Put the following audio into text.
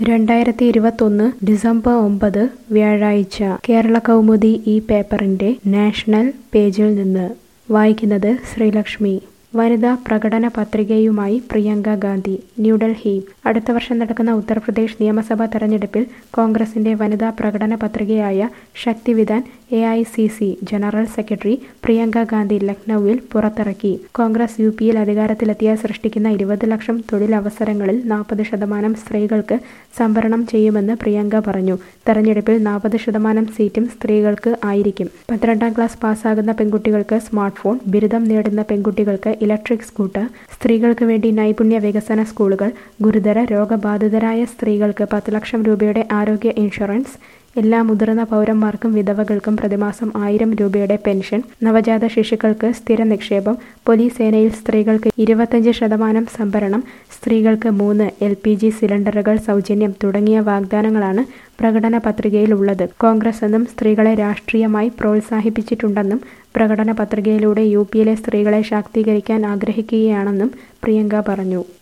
രണ്ടായിരത്തി ഇരുപത്തൊന്ന് ഡിസംബർ ഒമ്പത് വ്യാഴാഴ്ച കേരള കൗമുദി ഈ പേപ്പറിന്റെ നാഷണൽ പേജിൽ നിന്ന് വായിക്കുന്നത് ശ്രീലക്ഷ്മി വനിതാ പ്രകടന പത്രികയുമായി പ്രിയങ്ക ഗാന്ധി ന്യൂഡൽഹി അടുത്ത വർഷം നടക്കുന്ന ഉത്തർപ്രദേശ് നിയമസഭാ തെരഞ്ഞെടുപ്പിൽ കോൺഗ്രസിന്റെ വനിതാ പ്രകടന പത്രികയായ Shakti Vidhan A I C C general secretary Priyanka Gandhi ലക്നൌവിൽ പുറത്തിറക്കി കോൺഗ്രസ് യു പിയിൽ അധികാരത്തിലെത്തിയാൽ സൃഷ്ടിക്കുന്ന ഇരുപത് ലക്ഷം തൊഴിലവസരങ്ങളിൽ നാൽപ്പത് ശതമാനം സ്ത്രീകൾക്ക് സംവരണം ചെയ്യുമെന്ന് പ്രിയങ്ക പറഞ്ഞു തെരഞ്ഞെടുപ്പിൽ നാൽപ്പത് ശതമാനം സീറ്റും സ്ത്രീകൾക്ക് ആയിരിക്കും പന്ത്രണ്ടാം ക്ലാസ് പാസ്സാകുന്ന പെൺകുട്ടികൾക്ക് സ്മാർട്ട് ഫോൺ ബിരുദം നേടുന്ന പെൺകുട്ടികൾക്ക് ഇലക്ട്രിക് സ്കൂട്ടർ സ്ത്രീകൾക്ക് വേണ്ടി നൈപുണ്യ വികസന സ്കൂളുകൾ ഗുരുതര രോഗബാധിതരായ സ്ത്രീകൾക്ക് പത്ത് ലക്ഷം രൂപയുടെ ആരോഗ്യ ഇൻഷുറൻസ് എല്ലാ മുതിർന്ന പൗരന്മാർക്കും വിധവകൾക്കും പ്രതിമാസം ആയിരം രൂപയുടെ പെൻഷൻ നവജാത ശിശുക്കൾക്ക് സ്ഥിര നിക്ഷേപം പോലീസ് സേനയിൽ സ്ത്രീകൾക്ക് ഇരുപത്തഞ്ച് ശതമാനം സംഭരണം സ്ത്രീകൾക്ക് മൂന്ന് എൽ പി ജി സിലിണ്ടറുകൾ സൗജന്യം തുടങ്ങിയ വാഗ്ദാനങ്ങളാണ് പ്രകടന പത്രികയിൽ ഉള്ളത് കോൺഗ്രസ് എന്നും സ്ത്രീകളെ രാഷ്ട്രീയമായി പ്രോത്സാഹിപ്പിച്ചിട്ടുണ്ടെന്നും പ്രകടന പത്രികയിലൂടെ യു പിയിലെ സ്ത്രീകളെ ശാക്തീകരിക്കാൻ ആഗ്രഹിക്കുകയാണെന്നും പ്രിയങ്ക പറഞ്ഞു